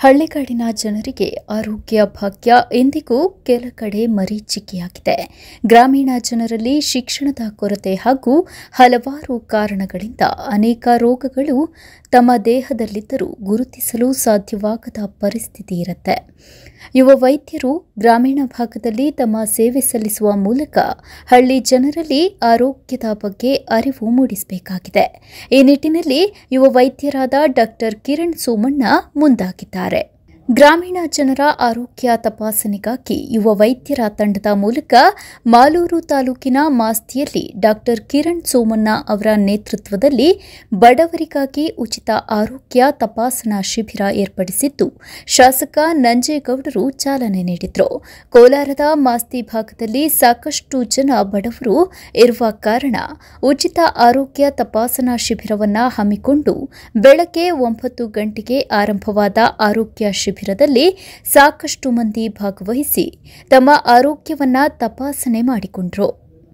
ಹಳ್ಳಿಗಾಡಿನ ಜನರಿಗೆ ಆರೋಗ್ಯ ಭಾಗ್ಯ ಎಂದಿಗೂ ಕೆಲ ಕಡೆ ಮರೀಚಿಕೆಯಾಗಿದೆ ಗ್ರಾಮೀಣ ಜನರಲ್ಲಿ ಶಿಕ್ಷಣದ ಕೊರತೆ ಹಾಗೂ ಹಲವಾರು ಕಾರಣಗಳಿಂದ ಅನೇಕ ರೋಗಗಳು ತಮ್ಮ ದೇಹದಲ್ಲಿದ್ದರೂ ಗುರುತಿಸಲು ಸಾಧ್ಯವಾಗದ ಪರಿಸ್ಥಿತಿ ಇರುತ್ತೆ ಯುವ ವೈದ್ಯರು ಗ್ರಾಮೀಣ ಭಾಗದಲ್ಲಿ ತಮ್ಮ ಸೇವೆ ಸಲ್ಲಿಸುವ ಮೂಲಕ ಹಳ್ಳಿ ಜನರಲ್ಲಿ ಆರೋಗ್ಯದ ಬಗ್ಗೆ ಅರಿವು ಮೂಡಿಸಬೇಕಾಗಿದೆ ಈ ನಿಟ್ಟಿನಲ್ಲಿ ಯುವ ವೈದ್ಯರಾದ ಡಾಕ್ಟರ್ ಕಿರಣ್ ಸೋಮಣ್ಣ ಮುಂದಾಗಿದ್ದಾರೆ ಗ್ರಾಮೀಣ ಜನರ ಆರೋಗ್ಯ ತಪಾಸಣೆಗಾಗಿ ಯುವ ವೈದ್ಯರ ತಂಡದ ಮೂಲಕ ಮಾಲೂರು ತಾಲೂಕಿನ ಮಾಸ್ತಿಯಲ್ಲಿ ಡಾಕ್ಟರ್ ಕಿರಣ್ ಸೋಮಣ್ಣ ಅವರ ನೇತೃತ್ವದಲ್ಲಿ ಬಡವರಿಗಾಗಿ ಉಚಿತ ಆರೋಗ್ಯ ತಪಾಸಣಾ ಶಿಬಿರ ಏರ್ಪಡಿಸಿದ್ದು ಶಾಸಕ ನಂಜೇಗೌಡರು ಚಾಲನೆ ನೀಡಿದರು ಕೋಲಾರದ ಮಾಸ್ತಿ ಭಾಗದಲ್ಲಿ ಸಾಕಷ್ಟು ಜನ ಬಡವರು ಇರುವ ಕಾರಣ ಉಚಿತ ಆರೋಗ್ಯ ತಪಾಸಣಾ ಶಿಬಿರವನ್ನು ಹಮ್ಮಿಕೊಂಡು ಬೆಳಗ್ಗೆ ಒಂಬತ್ತು ಗಂಟೆಗೆ ಆರಂಭವಾದ ಆರೋಗ್ಯ ಶಿಬಿರದಲ್ಲಿ ಸಾಕಷ್ಟು ಮಂದಿ ಭಾಗವಹಿಸಿ ತಮ್ಮ ಆರೋಗ್ಯವನ್ನ ತಪಾಸಣೆ ಮಾಡಿಕೊಂಡರು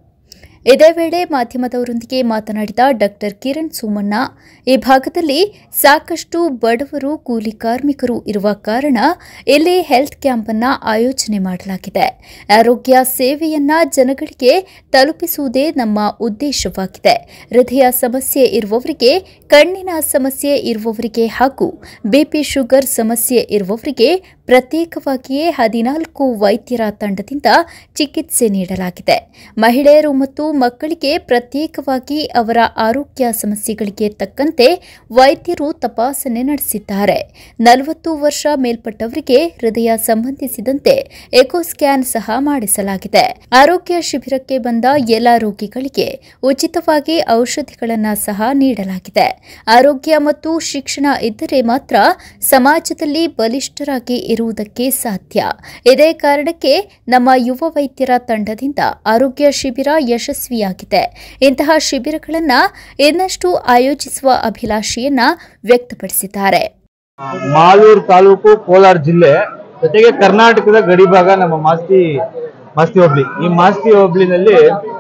ಇದೇ ವೇಳೆ ಮಾಧ್ಯಮದವರೊಂದಿಗೆ ಮಾತನಾಡಿದ ಡಾಕ್ಟರ್ ಕಿರಣ್ ಸೋಮಣ್ಣ ಈ ಭಾಗದಲ್ಲಿ ಸಾಕಷ್ಟು ಬಡವರು ಕೂಲಿ ಕಾರ್ಮಿಕರು ಇರುವ ಕಾರಣ ಇಲ್ಲಿ ಹೆಲ್ತ್ ಕ್ಯಾಂಪ್ ಅನ್ನ ಆಯೋಜನೆ ಮಾಡಲಾಗಿದೆ ಆರೋಗ್ಯ ಸೇವೆಯನ್ನ ಜನಗಳಿಗೆ ತಲುಪಿಸುವುದೇ ನಮ್ಮ ಉದ್ದೇಶವಾಗಿದೆ ಹೃದಯ ಸಮಸ್ಯೆ ಇರುವವರಿಗೆ ಕಣ್ಣಿನ ಸಮಸ್ಯೆ ಇರುವವರಿಗೆ ಹಾಗೂ ಬಿಪಿ ಶುಗರ್ ಸಮಸ್ಯೆ ಇರುವವರಿಗೆ ಪ್ರತ್ಯೇಕವಾಗಿಯೇ ಹದಿನಾಲ್ಕು ವೈದ್ಯರ ತಂಡದಿಂದ ಚಿಕಿತ್ಸೆ ನೀಡಲಾಗಿದೆ ಮಹಿಳೆಯರು ಮತ್ತು ಮಕ್ಕಳಿಗೆ ಪ್ರತ್ಯೇಕವಾಗಿ ಅವರ ಆರೋಗ್ಯ ಸಮಸ್ಯೆಗಳಿಗೆ ತಕ್ಕಂತೆ ವೈದ್ಯರು ತಪಾಸಣೆ ನಡೆಸಿದ್ದಾರೆ ನಲವತ್ತು ವರ್ಷ ಮೇಲ್ಪಟ್ಟವರಿಗೆ ಹೃದಯ ಸಂಬಂಧಿಸಿದಂತೆ ಎಕೋ ಸ್ಕ್ಯಾನ್ ಸಹ ಮಾಡಿಸಲಾಗಿದೆ ಆರೋಗ್ಯ ಶಿಬಿರಕ್ಕೆ ಬಂದ ಎಲ್ಲ ರೋಗಿಗಳಿಗೆ ಉಚಿತವಾಗಿ ಔಷಧಿಗಳನ್ನು ಸಹ ನೀಡಲಾಗಿದೆ ಆರೋಗ್ಯ ಮತ್ತು ಶಿಕ್ಷಣ ಇದ್ದರೆ ಮಾತ್ರ ಸಮಾಜದಲ್ಲಿ ಬಲಿಷ್ಠರಾಗಿ ಇರುವುದಕ್ಕೆ ಸಾಧ್ಯ ಇದೇ ಕಾರಣಕ್ಕೆ ನಮ್ಮ ಯುವ ವೈದ್ಯರ ತಂಡದಿಂದ ಆರೋಗ್ಯ ಶಿಬಿರ ಯಶಸ್ವಿಯಾಗಿದೆ ಇಂತಹ ಶಿಬಿರಗಳನ್ನು ಇನ್ನಷ್ಟು ಆಯೋಜಿಸುವ ಅಭಿಲಾಷೆಯನ್ನ ವ್ಯಕ್ತಪಡಿಸಿದ್ದಾರೆ ಮಾಲೂರು ತಾಲೂಕು ಕೋಲಾರ ಜಿಲ್ಲೆ ಜೊತೆಗೆ ಕರ್ನಾಟಕದ ಗಡಿ ಭಾಗ ನಮ್ಮ ಮಾಸ್ತಿ ಮಾಸ್ತಿ ಹೋಬ್ಳಿ ಈ ಮಾಸ್ತಿ ಹೋಬ್ಳಿನಲ್ಲಿ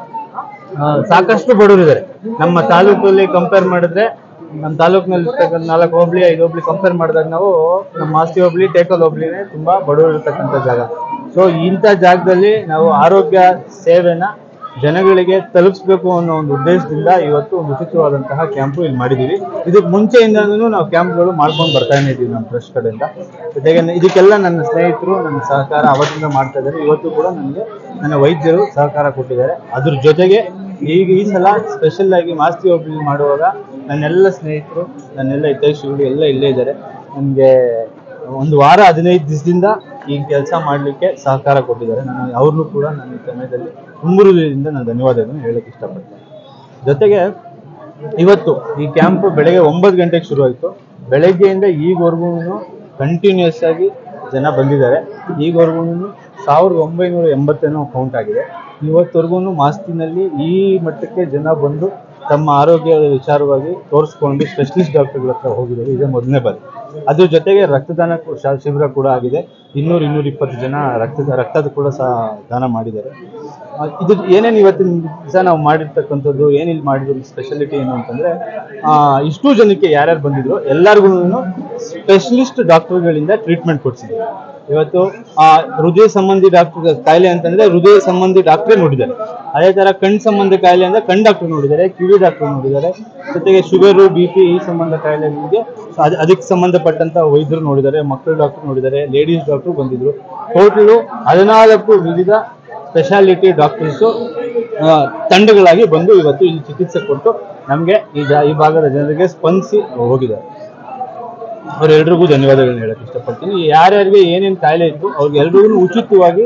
ಆ, ಸಾಕಷ್ಟು ಬಡವರಿದ್ದಾರೆ ನಮ್ಮ ತಾಲೂಕಲ್ಲಿ ಕಂಪೇರ್ ಮಾಡಿದ್ರೆ ನಮ್ಮ ತಾಲೂಕಿನಲ್ಲಿ ಇರ್ತಕ್ಕಂಥ ನಾಲ್ಕು ಹೋಬ್ಳಿ ಐದು ಹೋಬ್ಳಿ ಕಂಪೇರ್ ಮಾಡಿದಾಗ ನಾವು ನಮ್ಮ ಮಾಸ್ತಿ ಹೋಬ್ಳಿ ಟೇಕಲ್ ಹೋಬ್ಳಿನೇ ತುಂಬಾ ಬಡವರು ಇರ್ತಕ್ಕಂಥ ಜಾಗ ಸೊ ಇಂಥ ಜಾಗದಲ್ಲಿ ನಾವು ಆರೋಗ್ಯ ಸೇವೆನ ಜನಗಳಿಗೆ ತಲುಪಿಸ್ಬೇಕು ಅನ್ನೋ ಒಂದು ಉದ್ದೇಶದಿಂದ ಇವತ್ತು ಒಂದು ಉಚಿತವಾದಂತಹ ಕ್ಯಾಂಪು ಇಲ್ಲಿ ಮಾಡಿದೀವಿ ಇದಕ್ಕೆ ಮುಂಚೆಯಿಂದನೂ ನಾವು ಕ್ಯಾಂಪ್ಗಳು ಮಾಡ್ಕೊಂಡು ಬರ್ತಾನೆ ಇದ್ದೀವಿ ನಮ್ಮ ಟ್ರಸ್ಟ್ ಕಡೆಯಿಂದ ಜೊತೆಗೆ ಇದಕ್ಕೆಲ್ಲ ನನ್ನ ಸ್ನೇಹಿತರು ನನ್ನ ಸಹಕಾರ ಅವತ್ತಿಂದ ಮಾಡ್ತಾ ಇದ್ದಾರೆ ಇವತ್ತು ಕೂಡ ನನಗೆ ನನ್ನ ವೈದ್ಯರು ಸಹಕಾರ ಕೊಟ್ಟಿದ್ದಾರೆ ಅದ್ರ ಜೊತೆಗೆ ಈಗ ಈ ಸಲ ಸ್ಪೆಷಲ್ ಆಗಿ ಮಾಸ್ತಿ ಹೋಬಳಿ ಮಾಡುವಾಗ ನನ್ನೆಲ್ಲ ಸ್ನೇಹಿತರು ನನ್ನೆಲ್ಲ ಹಿತೈಷಿಗಳು ಎಲ್ಲ ಇಲ್ಲೇ ಇದ್ದಾರೆ ನನಗೆ ಒಂದು ವಾರ ಹದಿನೈದು ದಿವಸದಿಂದ ಈ ಕೆಲಸ ಮಾಡಲಿಕ್ಕೆ ಸಹಕಾರ ಕೊಟ್ಟಿದ್ದಾರೆ ನಾನು ಅವ್ರನ್ನೂ ಕೂಡ ನನ್ನ ಈ ಸಮಯದಲ್ಲಿ ತುಂಬುರುದಿಂದ ನಾನು ಧನ್ಯವಾದಗಳನ್ನು ಹೇಳಕ್ಕೆ ಇಷ್ಟಪಡ್ತೇನೆ ಜೊತೆಗೆ ಇವತ್ತು ಈ ಕ್ಯಾಂಪ್ ಬೆಳಗ್ಗೆ ಒಂಬತ್ತು ಗಂಟೆಗೆ ಶುರು ಆಯಿತು ಬೆಳಗ್ಗೆಯಿಂದ ಈಗವರೆಗೂ ಕಂಟಿನ್ಯೂಸ್ ಆಗಿ ಜನ ಬಂದಿದ್ದಾರೆ ಈಗವರೆಗೂ ಸಾವಿರದ ಒಂಬೈನೂರ ಎಂಬತ್ತೇನೋ ಕೌಂಟ್ ಆಗಿದೆ ಇವತ್ತವರೆಗೂ ಮಾಸ್ತಿನಲ್ಲಿ ಈ ಮಟ್ಟಕ್ಕೆ ಜನ ಬಂದು ತಮ್ಮ ಆರೋಗ್ಯದ ವಿಚಾರವಾಗಿ ತೋರಿಸ್ಕೊಂಡು ಸ್ಪೆಷಲಿಸ್ಟ್ ಡಾಕ್ಟರ್ಗಳ ಹತ್ರ ಹೋಗಿದ್ದಾರೆ ಇದೇ ಮೊದಲನೇ ಬಾರಿ ಅದ್ರ ಜೊತೆಗೆ ರಕ್ತದಾನ ಕೂ- ಶಾ- ಶಿಬಿರ ಕೂಡ ಆಗಿದೆ ಇನ್ನೂರು ಇನ್ನೂರ ಇಪ್ಪತ್ತು ಜನ ರಕ್ತದ ರಕ್ತದ ಕೂಡ ಸಹ ದಾನ ಮಾಡಿದ್ದಾರೆ ಆ, ಇದು ಏನೇನು ಇವತ್ತಿನ ದಿವಸ ನಾವು ಮಾಡಿರ್ತಕ್ಕಂಥದ್ದು ಏನಿಲ್ಲಿ ಮಾಡಿದ್ರು ಸ್ಪೆಷಾಲಿಟಿ ಏನು ಅಂತಂದ್ರೆ ಆ, ಇಷ್ಟು ಜನಕ್ಕೆ ಯಾರ್ಯಾರು ಬಂದಿದ್ರು ಎಲ್ಲರಿಗೂ ಸ್ಪೆಷಲಿಸ್ಟ್ ಡಾಕ್ಟರ್ಗಳಿಂದ ಟ್ರೀಟ್ಮೆಂಟ್ ಕೊಡ್ಸಿದ್ದೀವಿ ಇವತ್ತು ಆ ಹೃದಯ ಸಂಬಂಧಿ ಡಾಕ್ಟರ್ ಕಾಯಿಲೆ ಅಂತಂದ್ರೆ ಹೃದಯ ಸಂಬಂಧಿ ಡಾಕ್ಟ್ರೇ ನೋಡಿದ್ದಾರೆ ಅದೇ ತರ ಕಣ್ ಸಂಬಂಧ ಕಾಯಿಲೆ ಅಂದ್ರೆ ಕಣ್ ಡಾಕ್ಟರ್ ನೋಡಿದ್ದಾರೆ ಕಿವಿ ಡಾಕ್ಟರ್ ನೋಡಿದ್ದಾರೆ ಜೊತೆಗೆ ಶುಗರು ಬಿ ಪಿ ಈ ಸಂಬಂಧ ಕಾಯಿಲೆಗಳಿಗೆ ಅದ್- ಅದಕ್ಕೆ ಸಂಬಂಧಪಟ್ಟಂತ ವೈದ್ಯರು ನೋಡಿದ್ದಾರೆ ಮಕ್ಕಳ ಡಾಕ್ಟರ್ ನೋಡಿದ್ದಾರೆ ಲೇಡೀಸ್ ಡಾಕ್ಟರ್ ಬಂದಿದ್ರು ಟೋಟಲು ಹದಿನಾಲ್ಕು ವಿವಿಧ ಸ್ಪೆಷಾಲಿಟಿ ಡಾಕ್ಟರ್ಸು ತಂಡಗಳಾಗಿ ಬಂದು ಇವತ್ತು ಇಲ್ಲಿ ಚಿಕಿತ್ಸೆ ಕೊಟ್ಟು ನಮಗೆ ಈ ಜಾ ಈ ಭಾಗದ ಜನರಿಗೆ ಸ್ಪಂದಿಸಿ ಹೋಗಿದ್ದಾರೆ ಅವರೆಲ್ರಿಗೂ ಧನ್ಯವಾದಗಳನ್ನ ಹೇಳಕ್ ಇಷ್ಟಪಡ್ತೀನಿ ಯಾರ್ಯಾರಿಗೆ ಏನೇನು ಕಾಯಿಲೆ ಇತ್ತು ಅವ್ರಿಗೆಲ್ರಿಗೂ ಉಚಿತವಾಗಿ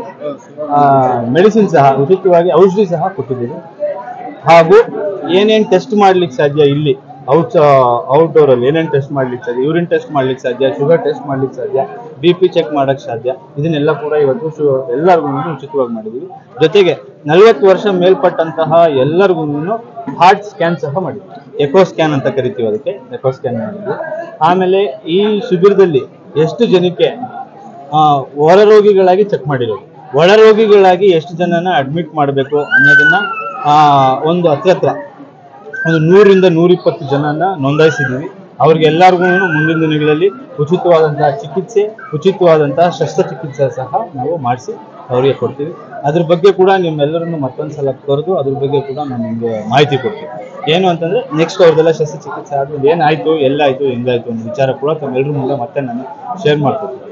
ಮೆಡಿಸಿನ್ ಸಹ ಉಚಿತವಾಗಿ ಔಷಧಿ ಸಹ ಕೊಟ್ಟಿದ್ದೀವಿ ಹಾಗೂ ಏನೇನು ಟೆಸ್ಟ್ ಮಾಡ್ಲಿಕ್ಕೆ ಸಾಧ್ಯ ಇಲ್ಲಿ ಔಟ್ ಔಟ್ಡೋರ್ ಅಲ್ಲಿ ಏನೇನು ಟೆಸ್ಟ್ ಮಾಡ್ಲಿಕ್ಕೆ ಸಾಧ್ಯ ಯೂರಿನ್ ಟೆಸ್ಟ್ ಮಾಡ್ಲಿಕ್ಕೆ ಸಾಧ್ಯ ಶುಗರ್ ಟೆಸ್ಟ್ ಮಾಡ್ಲಿಕ್ಕೆ ಸಾಧ್ಯ ಬಿ ಪಿ ಚೆಕ್ ಮಾಡಕ್ ಸಾಧ್ಯ ಇದನ್ನೆಲ್ಲ ಕೂಡ ಇವತ್ತು ಶು ಎಲ್ಲರಿಗೂ ಉಚಿತವಾಗಿ ಮಾಡಿದ್ದೀವಿ ಜೊತೆಗೆ ನಲವತ್ತು ವರ್ಷ ಮೇಲ್ಪಟ್ಟಂತಹ ಎಲ್ಲರಿಗೂ ಹಾರ್ಟ್ ಸ್ಕ್ಯಾನ್ ಸಹ ಮಾಡಿದ್ವಿ ಎಕೋ ಸ್ಕ್ಯಾನ್ ಅಂತ ಕರಿತೀವಿ ಅದಕ್ಕೆ ಎಕೋ ಸ್ಕ್ಯಾನ್ ಮಾಡಿದ್ವಿ ಆಮೇಲೆ ಈ ಶಿಬಿರದಲ್ಲಿ ಎಷ್ಟು ಜನಕ್ಕೆ ಆ, ಹೊರ ರೋಗಿಗಳಾಗಿ ಚೆಕ್ ಮಾಡಿರೋದು ಒಳ ರೋಗಿಗಳಾಗಿ ಎಷ್ಟು ಜನನ ಅಡ್ಮಿಟ್ ಮಾಡಬೇಕು ಅನ್ನೋದನ್ನ ಆ, ಒಂದು ಹತ್ರ ಹತ್ರ ಒಂದು ನೂರಿಂದ ನೂರಿಪ್ಪತ್ತು ಜನನ ನೋಂದಾಯಿಸಿದ್ದೀವಿ ಅವ್ರಿಗೆ ಎಲ್ಲರಿಗೂ ಮುಂದಿನ ದಿನಗಳಲ್ಲಿ ಉಚಿತವಾದಂತಹ ಚಿಕಿತ್ಸೆ ಉಚಿತವಾದಂತಹ ಶಸ್ತ್ರಚಿಕಿತ್ಸೆ ಸಹ ನಾವು ಮಾಡಿಸಿ ಅವರಿಗೆ ಕೊಡ್ತೀವಿ ಅದ್ರ ಬಗ್ಗೆ ಕೂಡ ನಿಮ್ಮೆಲ್ಲರನ್ನು ಮತ್ತೊಂದ್ಸಲ ಕರೆದು ಅದ್ರ ಬಗ್ಗೆ ಕೂಡ ನಾನು ನಿಮಗೆ ಮಾಹಿತಿ ಕೊಡ್ತೀನಿ ಏನು ಅಂತಂದ್ರೆ ನೆಕ್ಸ್ಟ್ ಅವ್ರದ್ದೆಲ್ಲ ಶಸ್ತ್ರಚಿಕಿತ್ಸೆ ಆದ್ಮೇಲೆ ಏನಾಯ್ತು ಎಲ್ಲಾಯ್ತು ಹೆಂಗಾಯ್ತು ಅನ್ನೋ ವಿಚಾರ ಕೂಡ ತಮ್ಮೆಲ್ಲರ ಮುಂದೆ ಮತ್ತೆ ನಾನು ಶೇರ್ ಮಾಡ್ತೀನಿ